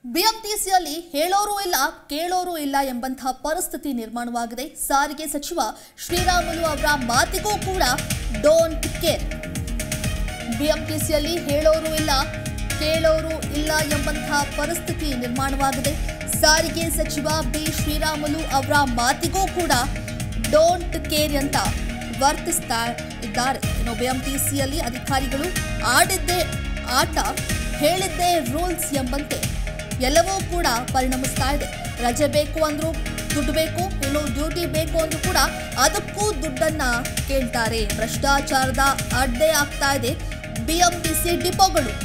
ಬಿಎಂಟಿಸಿಯಲ್ಲಿ ಹೇಳೋರು ಇಲ್ಲ ಕೇಳೋರು ಇಲ್ಲ ಎಂಬಂತಹ ಪರಿಸ್ಥಿತಿ ನಿರ್ಮಾಣವಾಗಿದೆ ಸಾರಿಗೆ ಸಚಿವ ಶ್ರೀರಾಮುಲು ಅವರ ಮಾತಿಗೂ ಕೂಡ ಡೋಂಟ್ ಕೇರ್ ಬಿಎಂಟಿಸಿಯಲ್ಲಿ ಹೇಳೋರು ಇಲ್ಲ ಕೇಳೋರು ಇಲ್ಲ ಎಂಬಂತಹ ಪರಿಸ್ಥಿತಿ ನಿರ್ಮಾಣವಾಗಿದೆ ಸಾರಿಗೆ ಸಚಿವ ಬಿ ಶ್ರೀರಾಮುಲು ಅವರ ಮಾತಿಗೂ ಕೂಡ ಡೋಂಟ್ ಕೇರ್ ಅಂತ ವರ್ತಿಸ್ತಾ ಇದ್ದಾರೆ ಇನ್ನು ಬಿಎಂಟಿಸಿಯಲ್ಲಿ ಅಧಿಕಾರಿಗಳು ಆಡಿದ್ದೇ ಆಟ ಹೇಳಿದ್ದೇ ರೂಲ್ಸ್ ಎಂಬಂತೆ ಎಲ್ಲವೂ ಕೂಡ ಪರಿಣಮಿಸ್ತಾ ಇದೆ ರಜೆ ಬೇಕು ಅಂದ್ರೂ ದುಡ್ಡು ಬೇಕು ಇನ್ನು ಡ್ಯೂಟಿ ಬೇಕು ಅಂದ್ರೂ ಕೂಡ ಅದಕ್ಕೂ ದುಡ್ಡನ್ನ ಕೇಳ್ತಾರೆ ಭ್ರಷ್ಟಾಚಾರದ ಅಡ್ಡೆ ಆಗ್ತಾ ಇದೆ ಬಿಎಂಟಿಸಿ ಡಿಪೋಗಳು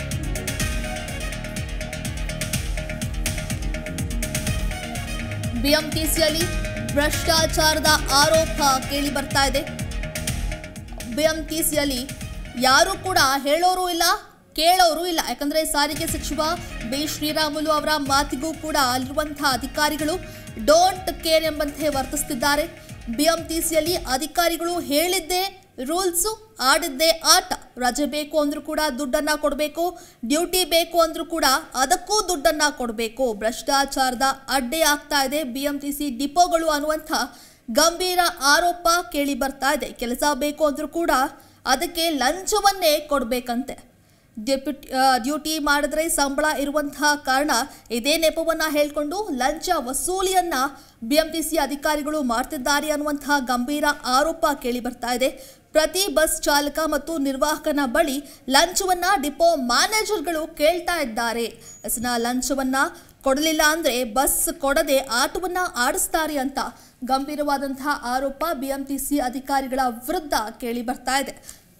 ಬಿಎಂಟಿಸಿಯಲ್ಲಿ ಭ್ರಷ್ಟಾಚಾರದ ಆರೋಪ ಕೇಳಿ ಬರ್ತಾ ಇದೆ ಬಿಎಂಟಿಸಿಯಲ್ಲಿ ಯಾರು ಕೂಡ ಹೇಳೋರು ಇಲ್ಲ ಕೇಳೋರು ಇಲ್ಲ ಯಾಕಂದ್ರೆ ಸಾರಿಗೆ ಸಚಿವ ಬಿ ಶ್ರೀರಾಮುಲು ಅವರ ಮಾತಿಗೂ ಕೂಡ ಅಲ್ಲಿರುವಂತಹ ಅಧಿಕಾರಿಗಳು ಡೋಂಟ್ ಕೇರ್ ಎಂಬಂತೆ ವರ್ತಿಸ್ತಿದ್ದಾರೆ ಬಿಎಂಟಿಸಿಯಲ್ಲಿ ಅಧಿಕಾರಿಗಳು ಹೇಳಿದ್ದೇ ರೂಲ್ಸು ಆಡಿದ್ದೇ ಆಟ ರಜೆ ಬೇಕು ಅಂದ್ರೂ ಕೂಡ ದುಡ್ಡನ್ನ ಕೊಡಬೇಕು ಡ್ಯೂಟಿ ಬೇಕು ಅಂದ್ರೂ ಕೂಡ ಅದಕ್ಕೂ ದುಡ್ಡನ್ನ ಕೊಡಬೇಕು ಭ್ರಷ್ಟಾಚಾರದ ಅಡ್ಡೆ ಆಗ್ತಾ ಇದೆ ಬಿಎಂಟಿಸಿ ಡಿಪೋಗಳು ಅನ್ನುವಂಥ ಗಂಭೀರ ಆರೋಪ ಕೇಳಿ ಬರ್ತಾ ಇದೆ ಕೆಲಸ ಬೇಕು ಅಂದ್ರೂ ಕೂಡ ಅದಕ್ಕೆ ಲಂಚವನ್ನೇ ಕೊಡಬೇಕಂತೆ ಡೆಪ್ಯೂಟಿ ಡ್ಯೂಟಿ ಮಾಡಿದ್ರೆ ಸಂಬಳ ಇರುವಂತಹ ಕಾರಣ ಇದೇ ನೆಪವನ್ನ ಹೇಳ್ಕೊಂಡು ಲಂಚ ವಸೂಲಿಯನ್ನ ಬಿಎಂಟಿಸಿ ಅಧಿಕಾರಿಗಳು ಮಾಡ್ತಿದ್ದಾರೆ ಅನ್ನುವಂತಹ ಗಂಭೀರ ಆರೋಪ ಕೇಳಿ ಬರ್ತಾ ಇದೆ ಪ್ರತಿ ಬಸ್ ಚಾಲಕ ಮತ್ತು ನಿರ್ವಾಹಕನ ಬಳಿ ಲಂಚವನ್ನ ಡಿಪೋ ಮ್ಯಾನೇಜರ್ಗಳು ಕೇಳ್ತಾ ಇದ್ದಾರೆ ಎಸ್ನ ಲಂಚವನ್ನ ಕೊಡಲಿಲ್ಲ ಅಂದ್ರೆ ಬಸ್ ಕೊಡದೆ ಆಟವನ್ನ ಆಡಿಸ್ತಾರೆ ಅಂತ ಗಂಭೀರವಾದಂತಹ ಆರೋಪ ಬಿಎಂಟಿಸಿ ಅಧಿಕಾರಿಗಳ ವಿರುದ್ಧ ಕೇಳಿ ಬರ್ತಾ ಇದೆ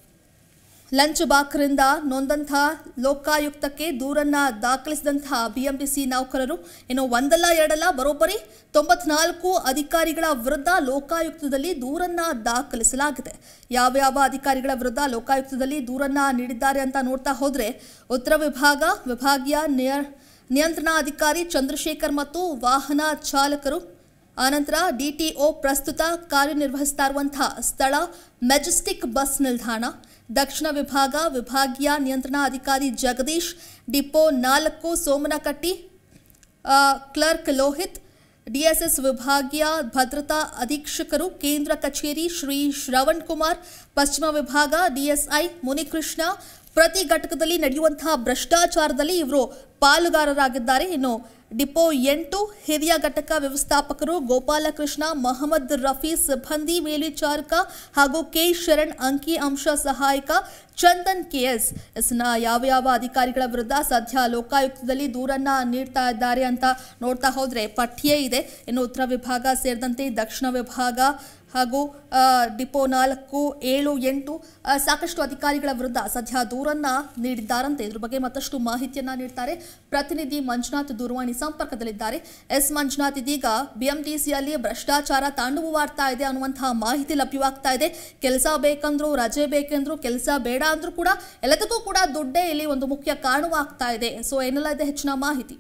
ಲಂಚ್ ಬಾಕ್ರಿಂದ ನೊಂದಂತಹ ಲೋಕಾಯುಕ್ತಕ್ಕೆ ದೂರನ್ನ ದಾಖಲಿಸಿದಂತಹ ಬಿಎಂಟಿಸಿ ನೌಕರರು ಇನ್ನು ಒಂದಲ್ಲ ಎರಡಲ್ಲ ಬರೋಬ್ಬರಿ ತೊಂಬತ್ನಾಲ್ಕು ಅಧಿಕಾರಿಗಳ ವಿರುದ್ಧ ಲೋಕಾಯುಕ್ತದಲ್ಲಿ ದೂರನ್ನ ದಾಖಲಿಸಲಾಗಿದೆ ಯಾವ್ಯಾವ ಅಧಿಕಾರಿಗಳ ವಿರುದ್ಧ ಲೋಕಾಯುಕ್ತದಲ್ಲಿ ದೂರನ್ನ ನೀಡಿದ್ದಾರೆ ಅಂತ ನೋಡ್ತಾ ಹೋದ್ರೆ ಉತ್ತರ ವಿಭಾಗ ವಿಭಾಗೀಯ ನಿಯ ನಿಯಂತ್ರಣಾಧಿಕಾರಿ ಚಂದ್ರಶೇಖರ್ ಮತ್ತು ವಾಹನ ಚಾಲಕರು ಆನಂತರ ಡಿಟಿಒ ಪ್ರಸ್ತುತ ಕಾರ್ಯನಿರ್ವಹಿಸ್ತಾ ಇರುವಂತಹ ಸ್ಥಳ ಮೆಜೆಸ್ಟಿಕ್ ಬಸ್ ನಿಲ್ದಾಣ ದಕ್ಷಿಣ ವಿಭಾಗ ವಿಭಾಗೀಯ ನಿಯಂತ್ರಣಾಧಿಕಾರಿ ಜಗದೀಶ್ ಡಿಪೋ ನಾಲ್ಕು ಸೋಮನಕಟ್ಟಿ ಆ, ಕ್ಲರ್ಕ್ ಲೋಹಿತ್ ಡಿಎಸ್ಎಸ್ ವಿಭಾಗೀಯ ಭದ್ರತಾ ಅಧೀಕ್ಷಕರು ಕೇಂದ್ರ ಕಚೇರಿ ಶ್ರೀ ಶ್ರವಣ್ ಕುಮಾರ್ ಪಶ್ಚಿಮ ವಿಭಾಗ ಡಿಎಸ್ಐ ಮುನಿಕೃಷ್ಣ ಪ್ರತಿ ಘಟಕದಲ್ಲಿ ನಡೆಯುವಂತಹ ಭ್ರಷ್ಟಾಚಾರದಲ್ಲಿ ಇವರು ಪಾಲುಗಾರರಾಗಿದ್ದಾರೆ ಇನ್ನು ಡಿಪೋ ಎಂಟು ಹಿರಿಯ ಘಟಕ ವ್ಯವಸ್ಥಾಪಕರು ಗೋಪಾಲಕೃಷ್ಣ ಮಹಮ್ಮದ್ ರಫಿ ಸಿಬ್ಬಂದಿ ಮೇಲ್ವಿಚಾರಕ ಹಾಗೂ ಕೆ ಶರಣ್ ಅಂಕಿ ಅಂಶ ಸಹಾಯಕ ಚಂದನ್ ಕೆಎಸ್ ಎಸ್ನ ಯಾವ ಯಾವ ಅಧಿಕಾರಿಗಳ ವಿರುದ್ಧ ಸದ್ಯ ಲೋಕಾಯುಕ್ತದಲ್ಲಿ ದೂರನ್ನ ನೀಡ್ತಾ ಇದ್ದಾರೆ ಅಂತ ನೋಡ್ತಾ ಹೋದ್ರೆ ಪಠ್ಯೇ ಇದೆ ಇನ್ನು ಉತ್ತರ ವಿಭಾಗ ಸೇರಿದಂತೆ ದಕ್ಷಿಣ ವಿಭಾಗ ಹಾಗೂ ಆ, ಡಿಪೋ ನಾಲ್ಕು ಏಳು ಎಂಟು ಆ, ಸಾಕಷ್ಟು ಅಧಿಕಾರಿಗಳ ವಿರುದ್ಧ ಸದ್ಯ ದೂರನ್ನ ನೀಡಿದ್ದಾರಂತೆ ಇದ್ರ ಬಗ್ಗೆ ಮತ್ತಷ್ಟು ಮಾಹಿತಿಯನ್ನ ನೀಡ್ತಾರೆ ಪ್ರತಿನಿಧಿ ಮಂಜುನಾಥ್ ದೂರವಾಣಿ ಸಂಪರ್ಕದಲ್ಲಿದ್ದಾರೆ ಎಸ್ ಮಂಜುನಾಥ್ ಇದೀಗ ಬಿಎಂಟಿಸಿಯಲ್ಲಿ ಭ್ರಷ್ಟಾಚಾರ ತಾಂಡವವಾಡ್ತಾ ಇದೆ ಅನ್ನುವಂತಹ ಮಾಹಿತಿ ಲಭ್ಯವಾಗ್ತಾ ಇದೆ ಕೆಲಸ ಬೇಕಂದ್ರು ರಜೆ ಬೇಕೆಂದ್ರು ಕೆಲಸ ಬೇಡ ಅಂದ್ರೂ ಕೂಡ ಎಲ್ಲದಕ್ಕೂ ಕೂಡ ದುಡ್ಡೇ ಇಲ್ಲಿ ಒಂದು ಮುಖ್ಯ ಕಾರಣವಾಗ್ತಾ ಇದೆ ಸೊ ಏನೆಲ್ಲ ಇದೆ ಹೆಚ್ಚಿನ ಮಾಹಿತಿ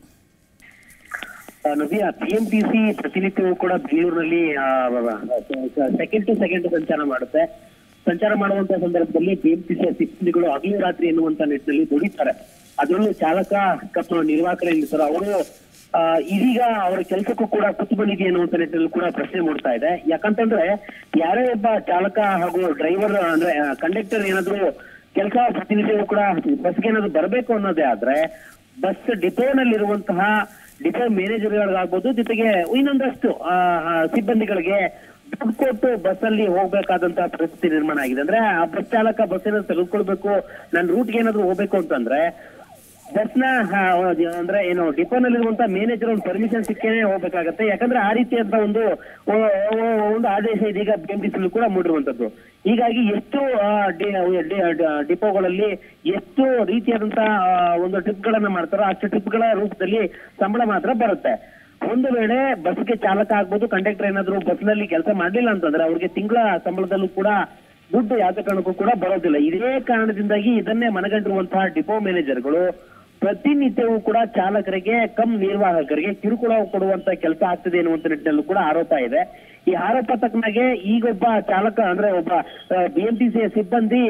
ಆ, ನವ್ಯ ಬಿಎಂಟಿಸಿ ಪ್ರತಿನಿತ್ಯವೂ ಕೂಡ ಬೆಂಗಳೂರಿನಲ್ಲಿ ಸೆಕೆಂಡ್ ಟು ಸೆಕೆಂಡ್ ಸಂಚಾರ ಮಾಡುತ್ತೆ ಸಂಚಾರ ಮಾಡುವಂತ ಸಂದರ್ಭದಲ್ಲಿ ಬಿಎಂಟಿಸಿಯ ಸಿಬ್ಬಂದಿಗಳು ಹಗಲು ರಾತ್ರಿ ಎನ್ನುವಂತ ನಿಟ್ಟಿನಲ್ಲಿ ದುಡಿತಾರೆ ಅದರಲ್ಲೂ ಚಾಲಕ ಕಪ್ ನಿರ್ವಾಹಕರ ಏನಿರ್ತಾರೋ ಅವರು ಆ, ಇದೀಗ ಅವರ ಕೆಲಸಕ್ಕೂ ಕೂಡ ಕುತ್ತು ಬಂದಿದೆ ಅನ್ನುವಂತ ನಿಟ್ಟಿನಲ್ಲಿ ಕೂಡ ಪ್ರಶ್ನೆ ಮೂಡ್ತಾ ಇದೆ ಯಾಕಂತಂದ್ರೆ ಯಾರೇ ಒಬ್ಬ ಚಾಲಕ ಹಾಗೂ ಡ್ರೈವರ್ ಅಂದ್ರೆ ಕಂಡಕ್ಟರ್ ಏನಾದ್ರು ಕೆಲಸ ಪ್ರತಿನಿತ್ಯವೂ ಕೂಡ ಬಸ್ಗೆ ಏನಾದ್ರು ಬರಬೇಕು ಅನ್ನೋದೇ ಆದ್ರೆ ಬಸ್ ಡಿಪೋನಲ್ಲಿರುವಂತಹ ಡಿಪೋ ಮ್ಯಾನೇಜರ್ಗಳಾಗ್ಬೋದು ಜೊತೆಗೆ ಇನ್ನೊಂದಷ್ಟು ಆ, ಆ, ಸಿಬ್ಬಂದಿಗಳಿಗೆ ದುಡ್ಡು ಕೊಟ್ಟು ಬಸ್ ಅಲ್ಲಿ ಹೋಗ್ಬೇಕಾದಂತಹ ಪರಿಸ್ಥಿತಿ ನಿರ್ಮಾಣ ಆಗಿದೆ ಅಂದ್ರೆ ಆ ಬಸ್ ಚಾಲಕ ಬಸ್ ಏನಾದ್ರು ತೆಗೆದುಕೊಳ್ಬೇಕು ನನ್ನ ರೂಟ್ಗೆ ಏನಾದ್ರು ಹೋಗ್ಬೇಕು ಅಂತಂದ್ರೆ ಬಸ್ನ ಅಂದ್ರೆ ಏನು ಡಿಪೋನಲ್ಲಿರುವಂತ ಮ್ಯಾನೇಜರ್ ಒಂದು ಪರ್ಮಿಷನ್ ಸಿಕ್ಕೇನೆ ಹೋಗ್ಬೇಕಾಗತ್ತೆ ಯಾಕಂದ್ರೆ ಆ ರೀತಿಯಾದ ಒಂದು ಓ- ಓ- ಒಂದು ಆದೇಶ ಇದೀಗ ಬಿಎಂಟಿಸಿ ಕೂಡ ಮೂಡಿರುವಂತದ್ದು ಹೀಗಾಗಿ ಎಷ್ಟು ಆ, ಡಿ- ಡಿ- ಡಿ- ಡಿಪೋಗಳಲ್ಲಿ ಎಷ್ಟು ರೀತಿಯಾದಂತಹ ಆ, ಒಂದು ಟ್ರಿಪ್ ಗಳನ್ನ ಮಾಡ್ತಾರೋ ಅಷ್ಟು ಟ್ರಿಪ್ ಗಳ ರೂಪದಲ್ಲಿ ಸಂಬಳ ಮಾತ್ರ ಬರುತ್ತೆ ಒಂದು ವೇಳೆ ಬಸ್ಗೆ ಚಾಲಕ ಆಗ್ಬೋದು ಕಂಡಕ್ಟರ್ ಏನಾದ್ರು ಬಸ್ನಲ್ಲಿ ಕೆಲಸ ಮಾಡ್ಲಿಲ್ಲ ಅಂತಂದ್ರೆ ಅವ್ರಿಗೆ ತಿಂಗಳ ಸಂಬಳದಲ್ಲೂ ಕೂಡ ದುಡ್ಡು ಯಾವುದೇ ಕಾರಣಕ್ಕೂ ಕೂಡ ಬರೋದಿಲ್ಲ ಇದೇ ಕಾರಣದಿಂದಾಗಿ ಇದನ್ನೇ ಮನಗಂಡಿರುವಂತಹ ಡಿಪೋ ಮ್ಯಾನೇಜರ್ಗಳು ಪ್ರತಿನಿತ್ಯವೂ ಕೂಡ ಚಾಲಕರಿಗೆ ಕಮ್ ನಿರ್ವಾಹಕರಿಗೆ ಕಿರುಕುಳ ಕೊಡುವಂತ ಕೆಲಸ ಆಗ್ತಿದೆ ಎನ್ನುವಂತ ನಿಟ್ಟಿನಲ್ಲೂ ಕೂಡ ಆರೋಪ ಇದೆ ಈ ಆರೋಪ ತಕ್ಕನಾಗೆ ಈಗೊಬ್ಬ ಚಾಲಕ ಅಂದ್ರೆ ಒಬ್ಬ ಬಿಎಂಟಿಸಿಯ ಸಿಬ್ಬಂದಿ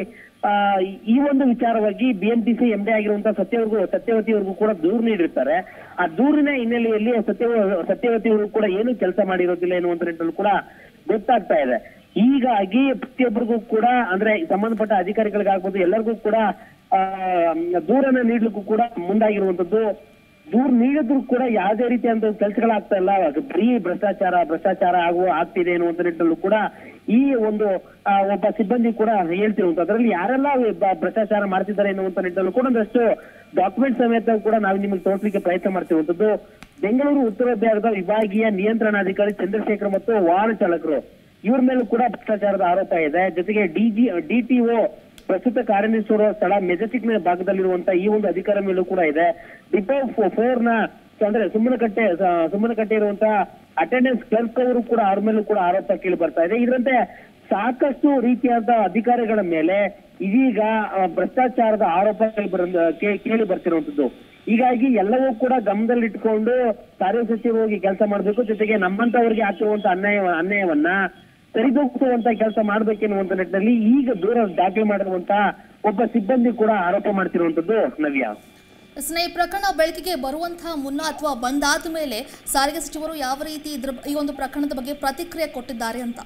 ಆ, ಈ ಒಂದು ವಿಚಾರವಾಗಿ ಬಿಎಂಟಿಸಿ ಎಂಡಿ ಆಗಿರುವಂತಹ ಸತ್ಯವರ್ಗೂ ಸತ್ಯವತಿ ಅವ್ರಿಗೂ ಕೂಡ ದೂರು ನೀಡಿರ್ತಾರೆ ಆ ದೂರಿನ ಹಿನ್ನೆಲೆಯಲ್ಲಿ ಸತ್ಯ ಸತ್ಯವತಿ ಅವರು ಕೂಡ ಏನು ಕೆಲಸ ಮಾಡಿರೋದಿಲ್ಲ ಎನ್ನುವಂತ ನಿಟ್ಟಿನಲ್ಲಿ ಕೂಡ ಗೊತ್ತಾಗ್ತಾ ಇದೆ ಹೀಗಾಗಿ ಪ್ರತಿಯೊಬ್ಬರಿಗೂ ಕೂಡ ಅಂದ್ರೆ ಸಂಬಂಧಪಟ್ಟ ಅಧಿಕಾರಿಗಳಿಗಾಗ್ಬೋದು ಎಲ್ಲರಿಗೂ ಕೂಡ ಆ ದೂರನ್ನ ನೀಡ್ಲಿಕ್ಕೂ ಕೂಡ ಮುಂದಾಗಿರುವಂತದ್ದು ದೂರ ನೀಡಿದ್ರು ಕೂಡ ಯಾವುದೇ ರೀತಿಯಾದ ಕೆಲಸಗಳಾಗ್ತಾ ಇಲ್ಲ ಅದು ಬರೀ ಭ್ರಷ್ಟಾಚಾರ ಭ್ರಷ್ಟಾಚಾರ ಆಗುವ ಆಗ್ತಿದೆ ಅನ್ನುವಂತ ನಿಟ್ಟಿನಲ್ಲೂ ಕೂಡ ಈ ಒಂದು ಆ, ಒಬ್ಬ ಸಿಬ್ಬಂದಿ ಕೂಡ ಹೇಳ್ತಿರುವಂತ ಅದರಲ್ಲಿ ಯಾರೆಲ್ಲ ಬ- ಭ್ರಷ್ಟಾಚಾರ ಮಾಡ್ತಿದ್ದಾರೆ ಎನ್ನುವಂತ ನಿಟ್ಟಿನಲ್ಲೂ ಕೂಡ ಒಂದಷ್ಟು ಡಾಕ್ಯುಮೆಂಟ್ ಸಮೇತ ಕೂಡ ನಾವು ನಿಮಗೆ ತೋರಿಸಲಿಕ್ಕೆ ಪ್ರಯತ್ನ ಮಾಡ್ತಿರುವಂತದ್ದು ಬೆಂಗಳೂರು ಉತ್ತರ ಬಿಹಾರದ ವಿಭಾಗೀಯ ನಿಯಂತ್ರಣಾಧಿಕಾರಿ ಚಂದ್ರಶೇಖರ್ ಮತ್ತು ವಾಹನ ಚಾಲಕರು ಇವ್ರ ಮೇಲೂ ಕೂಡ ಭ್ರಷ್ಟಾಚಾರದ ಆರೋಪ ಇದೆ ಜೊತೆಗೆ ಡಿಜಿ ಡಿಟಿಒ ಪ್ರಸ್ತುತ ಕಾರ್ಯನಿರ್ವಹಿಸುವ ಸ್ಥಳ ಮೆಜೆಸ್ಟಿಕ್ ಭಾಗದಲ್ಲಿರುವಂತ ಈ ಒಂದು ಅಧಿಕಾರ ಮೇಲೂ ಕೂಡ ಇದೆ ಡಿಪೋ ಫೋರ್ ನ ಅಂದ್ರೆ ಸುಮ್ಮನಕಟ್ಟೆ ಸ- ಸುಮ್ಮನಕಟ್ಟೆ ಇರುವಂತ ಅಟೆಂಡೆನ್ಸ್ ಕ್ಲರ್ಕ್ ಅವರು ಕೂಡ ಅವ್ರ ಮೇಲೂ ಕೂಡ ಆರೋಪ ಕೇಳಿ ಬರ್ತಾ ಇದೆ ಇದರಂತೆ ಸಾಕಷ್ಟು ರೀತಿಯಾದ ಅಧಿಕಾರಿಗಳ ಮೇಲೆ ಇದೀಗ ಆ, ಭ್ರಷ್ಟಾಚಾರದ ಆರೋಪ ಕೇಳಿ ಬರ ಕೇ- ಕೇಳಿ ಬರ್ತಿರುವಂತದ್ದು ಹೀಗಾಗಿ ಎಲ್ಲವೂ ಕೂಡ ಗಮನದಲ್ಲಿಟ್ಕೊಂಡು ಕಾರ್ಯ ಸಚಿವರಾಗಿ ಕೆಲಸ ಮಾಡಬೇಕು ಜೊತೆಗೆ ನಮ್ಮಂತವರಿಗೆ ಆಗ್ತಿರುವಂತ ಅನ್ಯಾಯ ಅನ್ಯಾಯವನ್ನ ಸರಿದೂಗಿಸುವಂತ ಕೆಲಸ ಮಾಡ್ಬೇಕೆನ್ನುವಂತ ನಿಟ್ಟಿನಲ್ಲಿ ಈಗ ದೂರ ದಾಖಲೆ ಮಾಡಿರುವಂತ ಒಬ್ಬ ಸಿಬ್ಬಂದಿ ಕೂಡ ಆರೋಪ ಮಾಡ್ತಿರುವಂತದ್ದು ನವ್ಯ ಸ್ನೇಹ ಈ ಪ್ರಕರಣ ಬೆಳಕಿಗೆ ಬರುವಂತಹ ಮುನ್ನ ಅಥವಾ ಬಂದಾದ ಮೇಲೆ ಸಾರಿಗೆ ಸಚಿವರು ಯಾವ ರೀತಿ ಇದ್ರ ಈ ಒಂದು ಪ್ರಕರಣದ ಬಗ್ಗೆ ಪ್ರತಿಕ್ರಿಯೆ ಕೊಟ್ಟಿದ್ದಾರೆ ಅಂತ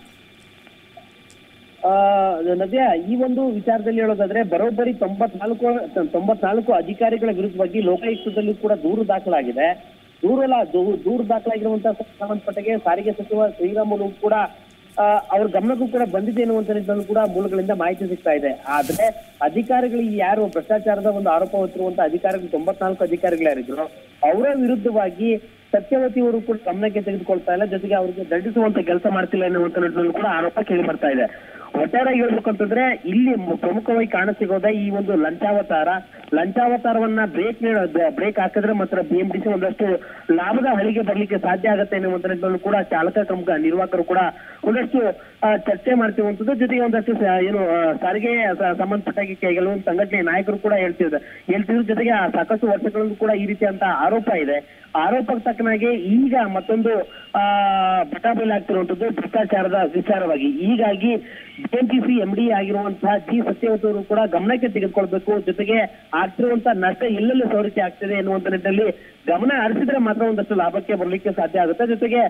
ಆ ನವ್ಯ ಈ ಒಂದು ವಿಚಾರದಲ್ಲಿ ಹೇಳೋದಾದ್ರೆ ಬರೋಬ್ಬರಿ ತೊಂಬತ್ನಾಲ್ಕು ತೊಂಬತ್ನಾಲ್ಕು ಅಧಿಕಾರಿಗಳ ವಿರುದ್ಧವಾಗಿ ಲೋಕಾಯುಕ್ತದಲ್ಲಿ ಕೂಡ ದೂರು ದಾಖಲಾಗಿದೆ ದೂರಲ್ಲ ದೂ- ದೂರು ದಾಖಲಾಗಿರುವಂತಹ ಸಂಬಂಧಪಟ್ಟಗೆ ಸಾರಿಗೆ ಸಚಿವ ಶ್ರೀರಾಮುಲು ಕೂಡ ಆ, ಅವ್ರ ಗಮನಕ್ಕೂ ಕೂಡ ಬಂದಿದೆ ಎನ್ನುವಂತ ನಿಟ್ಟಿನಲ್ಲಿ ಕೂಡ ಮೂಲಗಳಿಂದ ಮಾಹಿತಿ ಸಿಗ್ತಾ ಇದೆ ಆದ್ರೆ ಅಧಿಕಾರಿಗಳಿಗೆ ಯಾರು ಭ್ರಷ್ಟಾಚಾರದ ಒಂದು ಆರೋಪ ಹೊತ್ತಿರುವಂತ ಅಧಿಕಾರಿಗಳು ತೊಂಬತ್ನಾಲ್ಕು ಅಧಿಕಾರಿಗಳು ಯಾರಿದ್ರು ಅವರ ವಿರುದ್ಧವಾಗಿ ಸತ್ಯವತಿ ಅವರು ಕೂಡ ಗಮನಕ್ಕೆ ತೆಗೆದುಕೊಳ್ತಾ ಇಲ್ಲ ಜೊತೆಗೆ ಅವರಿಗೆ ದಂಡಿಸುವಂತ ಕೆಲಸ ಮಾಡ್ತಿಲ್ಲ ಎನ್ನುವಂತ ನಿಟ್ಟಿನಲ್ಲಿ ಕೂಡ ಆರೋಪ ಕೇಳಿ ಬರ್ತಾ ಇದೆ ಒಟ್ಟಾರೆ ಹೇಳ್ಬೇಕಂತಂದ್ರೆ ಇಲ್ಲಿ ಮು- ಪ್ರಮುಖವಾಗಿ ಕಾಣಸಿಗೋದ ಈ ಒಂದು ಲಂಚಾವತಾರ ಲಂಚಾವತಾರವನ್ನ ಬ್ರೇಕ್ ಬ್ರೇಕ್ ಹಾಕಿದ್ರೆ ಮಾತ್ರ ಬಿಎಂಟಿಸಿ ಒಂದಷ್ಟು ಲಾಭದ ಹಳಿಗೆ ಬರ್ಲಿಕ್ಕೆ ಸಾಧ್ಯ ಆಗುತ್ತೆ ಎನ್ನುವಂತ ನಿಟ್ಟಿನಲ್ಲಿ ಕೂಡ ಚಾಲಕ ಕಂಪ ನಿರ್ವಾಹಕರು ಕೂಡ ಒಂದಷ್ಟು ಆ, ಚರ್ಚೆ ಮಾಡ್ತಿರುವಂತದ್ದು ಜೊತೆಗೆ ಒಂದಷ್ಟು ಸ- ಏನು ಆ, ಸಾರಿಗೆ ಸ- ಸಂಬಂಧಪಟ್ಟಾಗಿ ಕೆಲವೊಂದು ಸಂಘಟನೆ ನಾಯಕರು ಕೂಡ ಹೇಳ್ತಿದ್ದಾರೆ ಹೇಳ್ತಿದ್ರು ಜೊತೆಗೆ ಆ ಸಾಕಷ್ಟು ವರ್ಷಗಳಲ್ಲೂ ಕೂಡ ಈ ರೀತಿಯಂತ ಆರೋಪ ಇದೆ ಆರೋಪಕ್ಕೆ ತಕ್ಕನಾಗೆ ಈಗ ಮತ್ತೊಂದು ಆ ಬಟಾಬೈಲ್ ಆಗ್ತಿರುವಂತದ್ದು ಭ್ರಷ್ಟಾಚಾರದ ವಿಚಾರವಾಗಿ ಹೀಗಾಗಿ ಬಿಎಂಟಿಸಿ ಎಂಡಿ ಆಗಿರುವಂತಹ ಜಿ ಸತ್ಯವತಿ ಅವರು ಕೂಡ ಗಮನಕ್ಕೆ ತೆಗೆದುಕೊಳ್ಬೇಕು ಜೊತೆಗೆ ಆಗ್ತಿರುವಂತಹ ನಷ್ಟ ಎಲ್ಲೆಲ್ಲಿ ಸವರಿಕೆ ಆಗ್ತಿದೆ ಎನ್ನುವಂತ ನಿಟ್ಟಿನಲ್ಲಿ ಗಮನ ಹರಿಸಿದ್ರೆ ಮಾತ್ರ ಒಂದಷ್ಟು ಲಾಭಕ್ಕೆ ಬರಲಿಕ್ಕೆ ಸಾಧ್ಯ ಆಗುತ್ತೆ ಜೊತೆಗೆ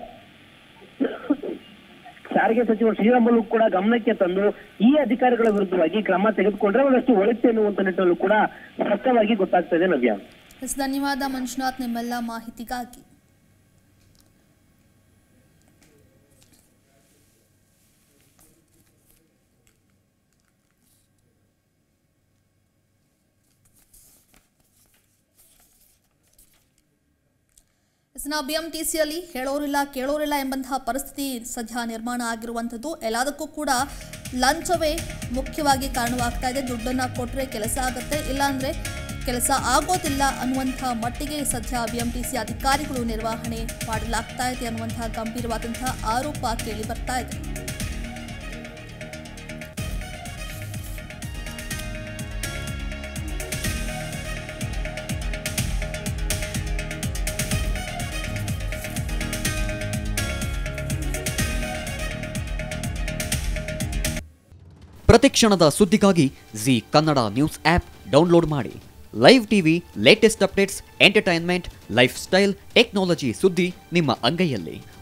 ಸಾರಿಗೆ ಸಚಿವ ಶ್ರೀರಾಮುಲು ಕೂಡ ಗಮನಕ್ಕೆ ತಂದು ಈ ಅಧಿಕಾರಿಗಳ ವಿರುದ್ಧವಾಗಿ ಕ್ರಮ ತೆಗೆದುಕೊಂಡ್ರೆ ಒಂದಷ್ಟು ಒಳಿತು ಎನ್ನುವಂತ ನಿಟ್ಟಿನಲ್ಲೂ ಕೂಡ ಸ್ಪಷ್ಟವಾಗಿ ಗೊತ್ತಾಗ್ತಾ ಇದೆ ನವ್ಯ ಎಸ್ ಧನ್ಯವಾದ ಮಂಜುನಾಥ್ ನಿಮ್ಮೆಲ್ಲ ಮಾಹಿತಿಗಾಗಿ ಎಸ್ ನಾವು ಬಿ ಎಂ ಟಿ ಸಿಯಲ್ಲಿ ಹೇಳೋರಿಲ್ಲ ಕೇಳೋರಿಲ್ಲ ಎಂಬಂತಹ ಪರಿಸ್ಥಿತಿ ಸದ್ಯ ನಿರ್ಮಾಣ ಆಗಿರುವಂಥದ್ದು ಎಲ್ಲದಕ್ಕೂ ಕೂಡ ಲಂಚವೇ ಮುಖ್ಯವಾಗಿ ಕಾರಣವಾಗ್ತಾ ಇದೆ ದುಡ್ಡನ್ನು ಕೊಟ್ಟರೆ ಕೆಲಸ ಆಗುತ್ತೆ ಇಲ್ಲಾಂದರೆ ಕೆಲಸ ಆಗೋದಿಲ್ಲ ಅನ್ನುವಂಥ ಮಟ್ಟಿಗೆ ಸದ್ಯ ಬಿ ಎಂ ಟಿ ಸಿ ಅಧಿಕಾರಿಗಳು ನಿರ್ವಹಣೆ ಮಾಡಲಾಗ್ತಾ ಇದೆ ಅನ್ನುವಂತಹ ಗಂಭೀರವಾದಂತಹ ಆರೋಪ ಕೇಳಿ ಬರ್ತಾ ಇದೆ ಪ್ರತಿಕ್ಷಣದ ಸುದ್ದಿಗಾಗಿ Zee Kannada news app download ಮಾಡಿ live TV latest updates entertainment lifestyle technology ಸುದ್ದಿ ನಿಮ್ಮ ಅಂಗೈಯಲ್ಲಿ